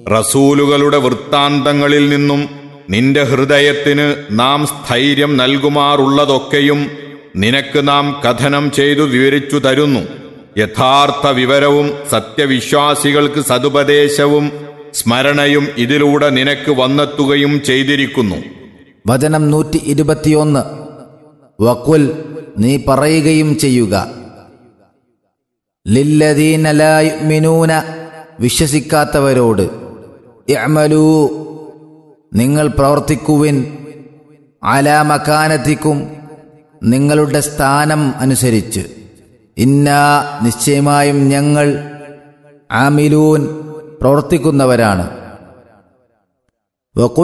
റസൂലുകളുടെ വൃത്താന്തങ്ങളിൽ നിന്നും നിന്റെ ഹൃദയത്തിന് നാം സ്ഥൈര്യം നൽകുമാറുള്ളതൊക്കെയും നിനക്ക് നാം കഥനം ചെയ്തു വിവരിച്ചു തരുന്നു യഥാർത്ഥ വിവരവും സത്യവിശ്വാസികൾക്ക് സതുപദേശവും സ്മരണയും ഇതിലൂടെ നിനക്ക് വന്നെത്തുകയും ചെയ്തിരിക്കുന്നു വചനം നൂറ്റി ഇരുപത്തിയൊന്ന് വക്കുൽ നീ പറയുകയും ചെയ്യുക ലില്ലദീനലായുമിനൂന വിശ്വസിക്കാത്തവരോട് ഇഅ്മലൂ നിങ്ങൾ പ്രവർത്തിക്കുവിൻ ആലാമക്കാനത്തിക്കും നിങ്ങളുടെ സ്ഥാനം അനുസരിച്ച് ഇന്നാ നിശ്ചയമായും ഞങ്ങൾ ആമിലൂൻ പ്രവർത്തിക്കുന്നവരാണ് വഖുൽ